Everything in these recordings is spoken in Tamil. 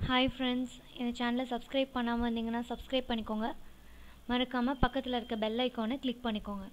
ஹாய் ஃப்ரெண்ட்ஸ் இந்த சேனலை சப்ஸ்கிரைப் பண்ணாமல் இருந்தீங்கன்னா சப்ஸ்கிரைப் பண்ணிக்கோங்க மறக்காமல் பக்கத்தில் இருக்க பெல் ஐக்கானை கிளிக் பண்ணிக்கோங்க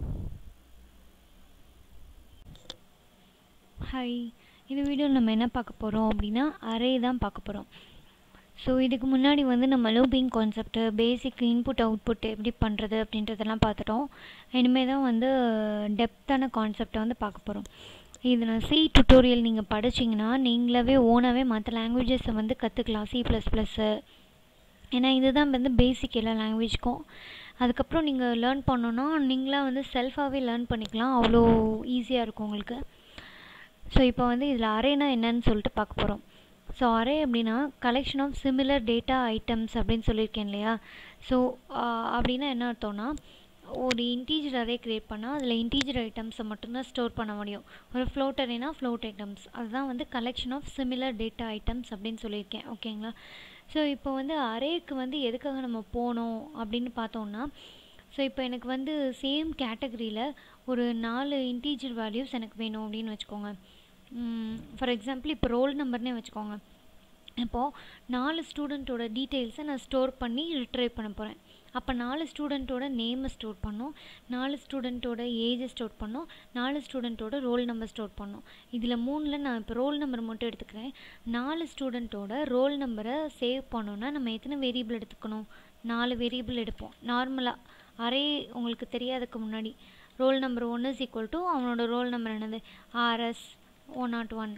ஹாய் இந்த வீடியோவில் நம்ம என்ன பார்க்க போகிறோம் அப்படின்னா அரே தான் பார்க்க போகிறோம் ஸோ இதுக்கு முன்னாடி வந்து நம்ம looping concept basic input output எப்படி பண்ணுறது அப்படின்றதெல்லாம் பார்த்துட்டோம் இனிமேல் தான் வந்து டெப்த்தான கான்செப்டை வந்து பார்க்க போகிறோம் இதில் சி டுட்டோரியல் நீங்கள் படிச்சிங்கன்னா நீங்களாவே ஓனாகவே மற்ற லாங்குவேஜஸை வந்து கற்றுக்கலாம் சி ப்ளஸ் ப்ளஸ்ஸு ஏன்னா இதுதான் வந்து பேசிக் எல்லா லாங்குவேஜ்க்கும் அதுக்கப்புறம் நீங்கள் லேர்ன் பண்ணோன்னா நீங்களாக வந்து செல்ஃபாகவே லேர்ன் பண்ணிக்கலாம் அவ்வளோ ஈஸியாக இருக்கும் உங்களுக்கு ஸோ இப்போ வந்து இதில் அரேனா என்னன்னு சொல்லிட்டு பார்க்க போகிறோம் ஸோ அரே அப்படின்னா collection of similar data items அப்படின்னு சொல்லியிருக்கேன் இல்லையா ஸோ அப்படின்னா என்ன அர்த்தம்னா ஒரு இன்டீஜர் அரே க்ரியேட் பண்ணால் அதில் இன்டீஜர் ஐட்டம்ஸை மட்டும்தான் ஸ்டோர் பண்ண முடியும் ஒரு ஃப்ளோட் அரேனா ஃப்ளோட் ஐட்டம்ஸ் அதுதான் வந்து collection of similar data items அப்படின்னு சொல்லியிருக்கேன் ஓகேங்களா ஸோ இப்போ வந்து அரேக்கு வந்து எதுக்காக நம்ம போனோம் அப்படின்னு பார்த்தோம்னா ஸோ இப்போ எனக்கு வந்து சேம் கேட்டகரியில் ஒரு நாலு இன்டீஜர் வேல்யூஸ் எனக்கு வேணும் அப்படின்னு வச்சுக்கோங்க ஃபார் எக்ஸாம்பிள் இப்போ ரோல் நம்பர்னே வச்சுக்கோங்க இப்போது நாலு ஸ்டூடெண்ட்டோட டீட்டெயில்ஸை நான் ஸ்டோர் பண்ணி ரிட்ரைவ் பண்ண போகிறேன் அப்போ நாலு ஸ்டூடெண்ட்டோட நேமை ஸ்டோர் பண்ணோம் நாலு ஸ்டூடெண்ட்டோட ஏஜை ஸ்டோர் பண்ணோம் நாலு ஸ்டூடெண்ட்டோட ரோல் நம்பர் ஸ்டோர் பண்ணோம் இதில் மூணில் நான் இப்போ ரோல் நம்பர் மட்டும் எடுத்துக்கிறேன் நாலு ஸ்டூடெண்ட்டோட ரோல் நம்பரை சேவ் பண்ணோன்னா நம்ம எத்தனை வேரியபிள் எடுத்துக்கணும் நாலு வேரியபிள் எடுப்போம் நார்மலாக அரே உங்களுக்கு தெரியாததுக்கு முன்னாடி roll number one is equal to அவனோட ரோல் நம்பர் என்னது ஆர்எஸ் ஒன் நாட் ஒன்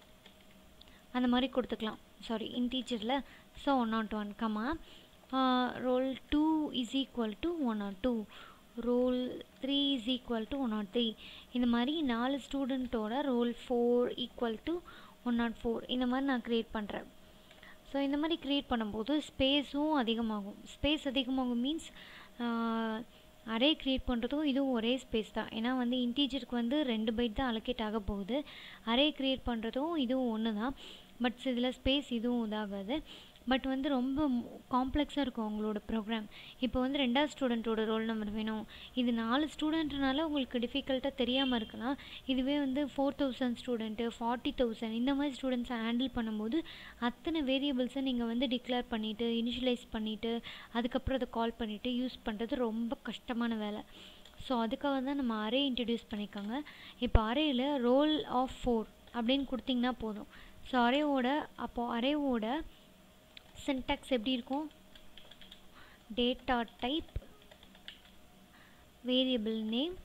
அந்த மாதிரி கொடுத்துக்கலாம் சாரி இன்டீஜரில் so one naught one comma roll two is equal to one naught two roll three is equal to one naught three இந்த மாதிரி நாலு ஸ்டூடெண்ட்டோட roll four equal to one naught four இந்த மாதிரி நான் க்ரியேட் பண்ணுறேன் ஸோ இந்த மாதிரி க்ரியேட் பண்ணும்போது ஸ்பேஸும் அதிகமாகும் ஸ்பேஸ் அதிகமாகும் மீன்ஸ் அரே க்ரியேட் பண்ணுறதும் இதுவும் ஒரே ஸ்பேஸ் தான் ஏன்னா வந்து இன்டீஜருக்கு வந்து ரெண்டு பைட் தான் அலோகேட் ஆக போகுது அரே க்ரியேட் பண்ணுறதும் இதுவும் ஒன்று தான் பட் இதில் ஸ்பேஸ் இதுவும் இதாகாது பட் வந்து ரொம்ப காம்ப்ளெக்ஸாக இருக்கும் உங்களோட ப்ரோக்ராம் இப்போ வந்து ரெண்டாவது ஸ்டூடெண்ட்டோட ரோல் நம்பர் வேணும் இது நாலு ஸ்டூடெண்ட்னால உங்களுக்கு டிஃபிகல்ட்டாக தெரியாமல் இருக்கலாம் இதுவே வந்து four thousand student forty thousand இந்த மாதிரி ஸ்டூடெண்ட்ஸை ஹேண்டில் பண்ணும்போது அத்தனை வேரியபிள்ஸை நீங்கள் வந்து டிக்ளேர் பண்ணிவிட்டு இனிஷியலைஸ் பண்ணிவிட்டு அதுக்கப்புறம் அதை கால் பண்ணிவிட்டு யூஸ் பண்ணுறது ரொம்ப கஷ்டமான வேலை ஸோ அதுக்காக தான் நம்ம அரே இன்ட்ரடியூஸ் பண்ணியிருக்காங்க இப்போ அரேயில் ரோல் ஆஃப் ஃபோர் அப்படின்னு கொடுத்திங்கன்னா போதும் ஸோ அரேவோட அப்போது அரேவோட சின்டாக்ஸ் எப்படி இருக்கும் டேட்டா டைப் வேரியபிள் நேம்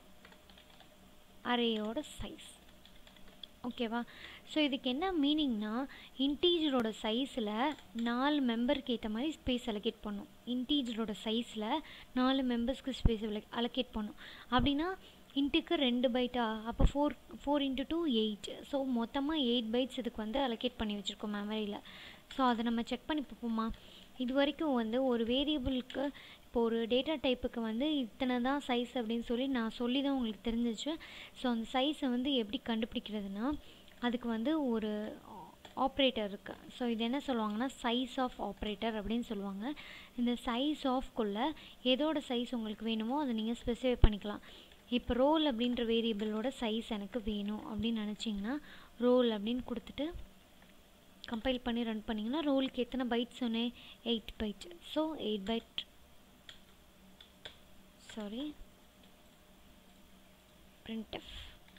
அரேயோட சைஸ் ஓகேவா ஸோ இதுக்கு என்ன மீனிங்னா இன்டீஜரோட சைஸில் நாலு மெம்பருக்கு ஏற்ற மாதிரி ஸ்பேஸ் அலோகேட் பண்ணும் இன்டீஜரோட சைஸில் நாலு மெம்பர்ஸ்க்கு ஸ்பேஸ் அலோகேட் பண்ணும் அப்படின்னா இன்ட்டுக்கு ரெண்டு பைட்டா அப்போ four four into two eight so மொத்தமாக எயிட் பைட்ஸ் இதுக்கு வந்து அலோகேட் பண்ணி வச்சுருக்கோம் மெமரியில் ஸோ அதை நம்ம செக் பண்ணி பார்ப்போமா இது வரைக்கும் வந்து ஒரு வேரியபிளுக்கு இப்போ ஒரு டேட்டா டைப்புக்கு வந்து இத்தனை தான் சைஸ் அப்படின்னு சொல்லி நான் சொல்லி தான் உங்களுக்கு தெரிஞ்சிச்சு ஸோ அந்த சைஸை வந்து எப்படி கண்டுபிடிக்கிறதுனா அதுக்கு வந்து ஒரு ஆப்ரேட்டர் இருக்குது ஸோ இது என்ன சொல்லுவாங்கன்னா சைஸ் ஆஃப் ஆப்ரேட்டர் அப்படின்னு சொல்லுவாங்க இந்த சைஸ் ஆஃப்குள்ளே எதோட சைஸ் உங்களுக்கு வேணுமோ அதை நீங்கள் ஸ்பெசிஃபை பண்ணிக்கலாம் இப்போ ரோல் அப்படின்ற வேரியபிளோட சைஸ் எனக்கு வேணும் அப்படின்னு நினச்சிங்கன்னா ரோல் அப்படின்னு கொடுத்துட்டு கம்பைல் பண்ணி ரன் பண்ணிங்கன்னா ரோலுக்கு எத்தனை பைட் சொன்னேன் eight byte so eight byte sorry printf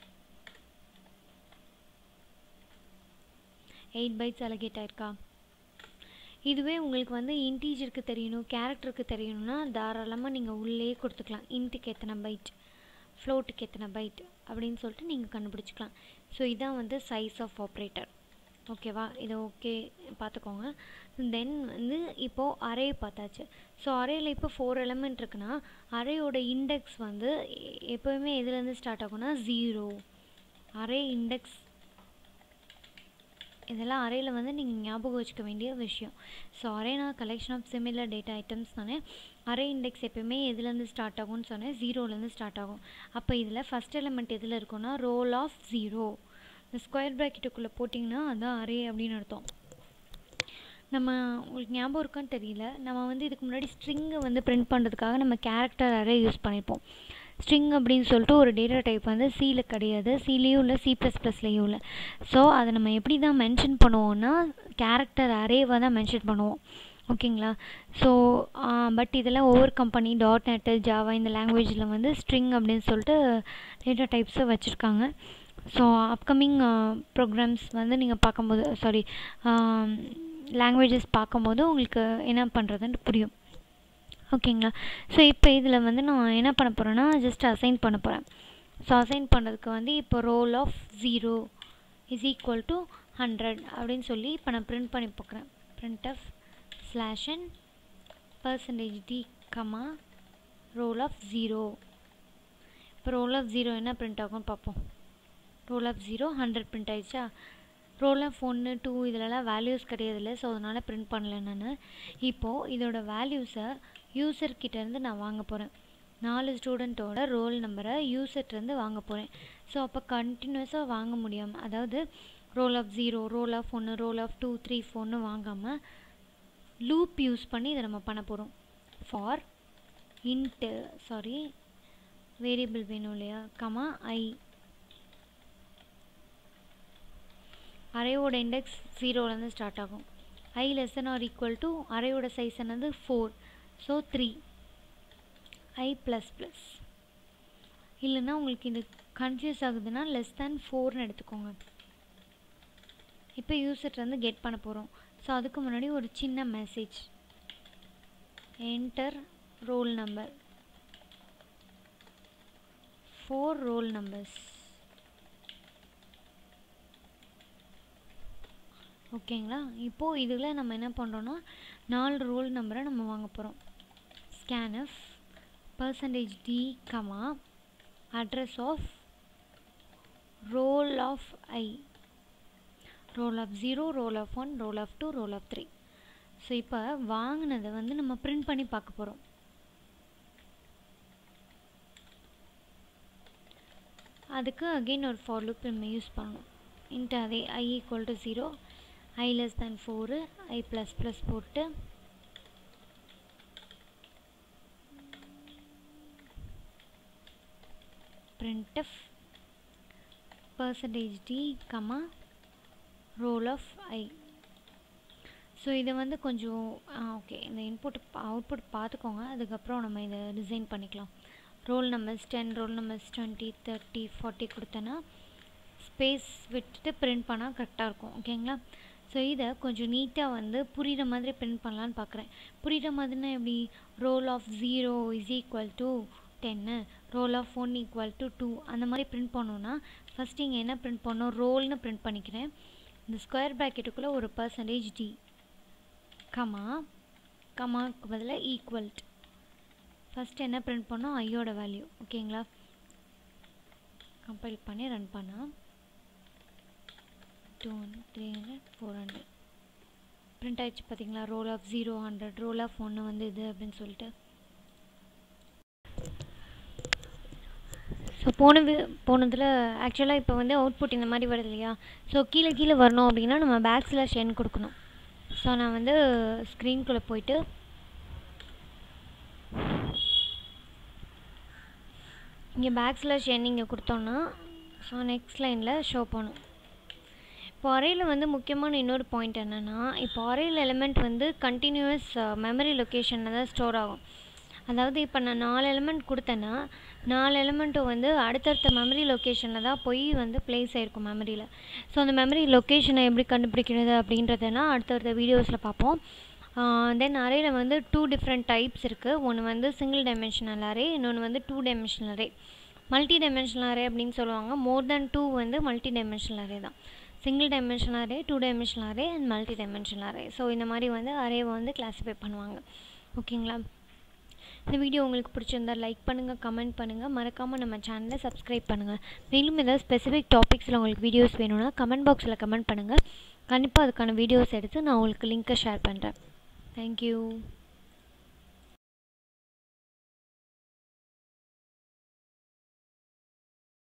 eight bytes allocate ஆயிருக்கா இதுவே உங்களுக்கு வந்து இன்டீஜருக்கு தெரியணும் கேரக்டருக்கு தெரியணும்னா தாராளமாக நீங்கள் உள்ளே கொடுத்துக்கலாம் இன்ட்டுக்கு எத்தனை பைட் ஃப்ளோட்டுக்கு எத்தனை பைட் அப்படின்னு சொல்லிட்டு நீங்கள் கண்டுபிடிச்சிக்கலாம் ஸோ இதான் வந்து சைஸ் ஆஃப் ஆப்ரேட்டர் ஓகேவா இது ஓகே பார்த்துக்கோங்க தென் வந்து இப்போது அரே பார்த்தாச்சு ஸோ அரேயில் இப்போ ஃபோர் எலமெண்ட் இருக்குன்னா அரேயோட இண்டெக்ஸ் வந்து எப்போவுமே எதுலேருந்து ஸ்டார்ட் ஆகும்னா ஜீரோ அரே இண்டெக்ஸ் இதெல்லாம் அரேயில் வந்து நீங்கள் ஞாபகம் வச்சுக்க வேண்டிய விஷயம் ஸோ அரேனா collection of similar data items தானே அரே இண்டெக்ஸ் எப்பயுமே எதுலேருந்து ஸ்டார்ட் ஆகும்னு சொன்னேன் ஜீரோலேருந்து ஸ்டார்ட் ஆகும் அப்போ இதில் ஃபஸ்ட் எலமெண்ட் எதில் இருக்குன்னா ரோல் ஆஃப் ஜீரோ இந்த ஸ்கொயர் ப்ராக்கெட்டுக்குள்ளே போட்டிங்கன்னா அதுதான் அரே அப்படின்னு அர்த்தம் நம்ம உங்களுக்கு ஞாபகம் இருக்கான்னு தெரியல நம்ம வந்து இதுக்கு முன்னாடி ஸ்ட்ரிங்கை வந்து பிரிண்ட் பண்ணுறதுக்காக நம்ம கேரக்டர் அரே யூஸ் பண்ணியிருப்போம் ஸ்ட்ரிங் அப்படின்னு சொல்லிட்டு ஒரு டேட்டா டைப் வந்து சியில் கிடையாது சிலேயும் இல்லை சி ப்ளஸ் ப்ளஸ்லேயும் இல்லை ஸோ அதை நம்ம எப்படி தான் மென்ஷன் பண்ணுவோம்னா கேரக்டர் அரேவாக தான் மென்ஷன் பண்ணுவோம் ஓகேங்களா ஸோ பட் இதெல்லாம் ஒவ்வொரு கம்பெனி டாட் நெட்டு ஜாவா இந்த லாங்குவேஜில் வந்து ஸ்ட்ரிங் அப்படின்னு சொல்லிட்டு டேட்டா டைப்ஸை வச்சுருக்காங்க ஸோ அப்கமிங் ப்ரோக்ராம்ஸ் வந்து நீங்கள் பார்க்கும்போது சாரி லாங்குவேஜஸ் பார்க்கும்போது உங்களுக்கு என்ன பண்ணுறதுன்ட்டு புரியும் ஓகேங்களா ஸோ இப்போ இதில் வந்து நான் என்ன பண்ண போகிறேன்னா ஜஸ்ட் அசைன் பண்ண போகிறேன் ஸோ அசைன் பண்ணுறதுக்கு வந்து இப்போ roll of zero is equal to hundred அப்படின்னு சொல்லி இப்போ நான் ப்ரிண்ட் பண்ணி பார்க்குறேன் printf slash n percentage d comma roll of zero இப்போ ரோல் ஆஃப் ஜீரோ என்ன ப்ரிண்ட் ஆகும்னு பார்ப்போம் roll of zero hundred print ஆயிடுச்சா ரோல் ஆஃப் ஒன்று டூ இதிலலாம் வேல்யூஸ் கிடையாதுல்ல ஸோ அதனால் ப்ரிண்ட் பண்ணல நான் இப்போது இதோட வேல்யூஸை யூசர்கிட்டேருந்து நான் வாங்க போகிறேன் நாலு ஸ்டூடெண்ட்டோட ரோல் நம்பரை யூசர்கிட்டேருந்து வாங்க போகிறேன் ஸோ அப்போ கண்டினியூஸாக வாங்க முடியாமல் அதாவது roll of zero roll of ஒன்று ரோல் ஆஃப் டூ த்ரீ ஃபோர்னு வாங்காமல் லூப் யூஸ் பண்ணி இதை நம்ம பண்ண போகிறோம் ஃபார் இன்ட்டு சாரி வேரியபிள் வேணும் இல்லையா கமா ஐ அரேவோட இண்டெக்ஸ் ஜீரோலேருந்து ஸ்டார்ட் ஆகும் i less than or equal to அரேவோட சைஸ் என்னது four so three i plus plus இல்லைன்னா உங்களுக்கு இது கன்ஃபியூஸ் ஆகுதுன்னா லெஸ் தேன் ஃபோர்னு எடுத்துக்கோங்க இப்போ யூசர்ட் வந்து கெட் பண்ண போகிறோம் ஸோ அதுக்கு முன்னாடி ஒரு சின்ன message enter roll number four roll numbers ஓகேங்களா இப்போது இதில் நம்ம என்ன பண்ணுறோன்னா நாலு ரோல் நம்பரை நம்ம வாங்க போகிறோம் scanf percentage d comma address of roll of i roll of zero roll of one roll of two roll of three so இப்போ வாங்கினதை வந்து நம்ம பிரிண்ட் பண்ணி பார்க்க போகிறோம் அதுக்கு அகெயின் ஒரு ஃபார் லுக் நம்ம யூஸ் பண்ணணும் இன்ட்டு அதே i equal to zero i less than four i plus plus போட்டு printf percentage d comma roll of i so இதை வந்து கொஞ்சம் ஓகே இந்த இன்புட் அவுட்புட் பார்த்துக்கோங்க அதுக்கப்புறம் நம்ம இதை டிசைன் பண்ணிக்கலாம் roll numbers ten roll numbers twenty thirty forty கொடுத்தேன்னா ஸ்பேஸ் விட்டுட்டு பிரிண்ட் பண்ணால் கரெக்டாக இருக்கும் ஓகேங்களா ஸோ இதை கொஞ்சம் நீட்டாக வந்து புரிகிற மாதிரி பிரிண்ட் பண்ணலான்னு பார்க்குறேன் புரிகிற மாதிரினா எப்படி roll of zero is equal to டென்னு roll of one equal to two அந்த மாதிரி பிரிண்ட் பண்ணோன்னா ஃபஸ்ட்டு இங்கே என்ன பிரிண்ட் பண்ணோம் ரோல்னு பிரிண்ட் பண்ணிக்கிறேன் இந்த ஸ்கொயர் ப்ராக்கெட்டுக்குள்ளே ஒரு பர்சன்டேஜ் டி கமா கமாக்கு பதிலாக ஈக்குவல்ட் ஃபஸ்ட்டு என்ன பிரிண்ட் பண்ணோம் ஐயோட வேல்யூ ஓகேங்களா கம்பைல் பண்ணி ரன் பண்ணால் two hundred three hundred four hundred print ஆயிடுச்சு பார்த்தீங்களா roll of zero hundred roll of ஒன்று வந்து இது அப்படின்னு சொல்லிட்டு ஸோ போன வி போனதில் ஆக்சுவலாக இப்போ வந்து அவுட்புட் இந்த மாதிரி வருது இல்லையா ஸோ கீழே கீழே வரணும் அப்படின்னா நம்ம பேக் ஸ்லாஷ் என் கொடுக்கணும் ஸோ நான் வந்து ஸ்க்ரீன்குள்ளே போயிட்டு இங்கே பேக் ஸ்லாஷ் என் இங்கே கொடுத்தோன்னா ஸோ நெக்ஸ்ட் லைனில் ஷோ பண்ணும் இப்போ அறையில் வந்து முக்கியமான இன்னொரு பாயிண்ட் என்னென்னா இப்போ அறையில் எலிமெண்ட் வந்து கண்டினியூஸ் மெமரி லொக்கேஷனில் தான் ஸ்டோர் ஆகும் அதாவது இப்போ நான் நாலு எலிமெண்ட் கொடுத்தேன்னா நாலு எலிமெண்ட்டும் வந்து அடுத்தடுத்த மெமரி லொக்கேஷனில் தான் போய் வந்து ப்ளேஸ் ஆகிருக்கும் மெமரியில் ஸோ அந்த மெமரி லொக்கேஷனை எப்படி கண்டுபிடிக்கிறது அப்படின்றதுனா அடுத்தடுத்த வீடியோஸில் பார்ப்போம் தென் அரேயில் வந்து டூ டிஃப்ரெண்ட் டைப்ஸ் இருக்குது ஒன்று வந்து சிங்கிள் டைமென்ஷனல் அரே இன்னொன்று வந்து two dimensional array multi dimensional array அப்படின்னு சொல்லுவாங்க மோர் தென் டூ வந்து மல்டி டைமென்ஷனல் அரே தான் single dimensional array two dimensional array and multi dimensional array so இந்த மாதிரி வந்து அரேவை வந்து கிளாஸிஃபை பண்ணுவாங்க ஓகேங்களா இந்த வீடியோ உங்களுக்கு பிடிச்சிருந்தா லைக் பண்ணுங்கள் கமெண்ட் பண்ணுங்கள் மறக்காமல் நம்ம சேனலை சப்ஸ்கிரைப் பண்ணுங்கள் மேலும் ஏதாவது ஸ்பெசிஃபிக் டாபிக்ஸில் உங்களுக்கு வீடியோஸ் வேணும்னா கமெண்ட் பாக்ஸில் கமெண்ட் பண்ணுங்கள் கண்டிப்பாக அதுக்கான வீடியோஸ் எடுத்து நான் உங்களுக்கு லிங்க்கை ஷேர் பண்ணுறேன் தேங்க்யூ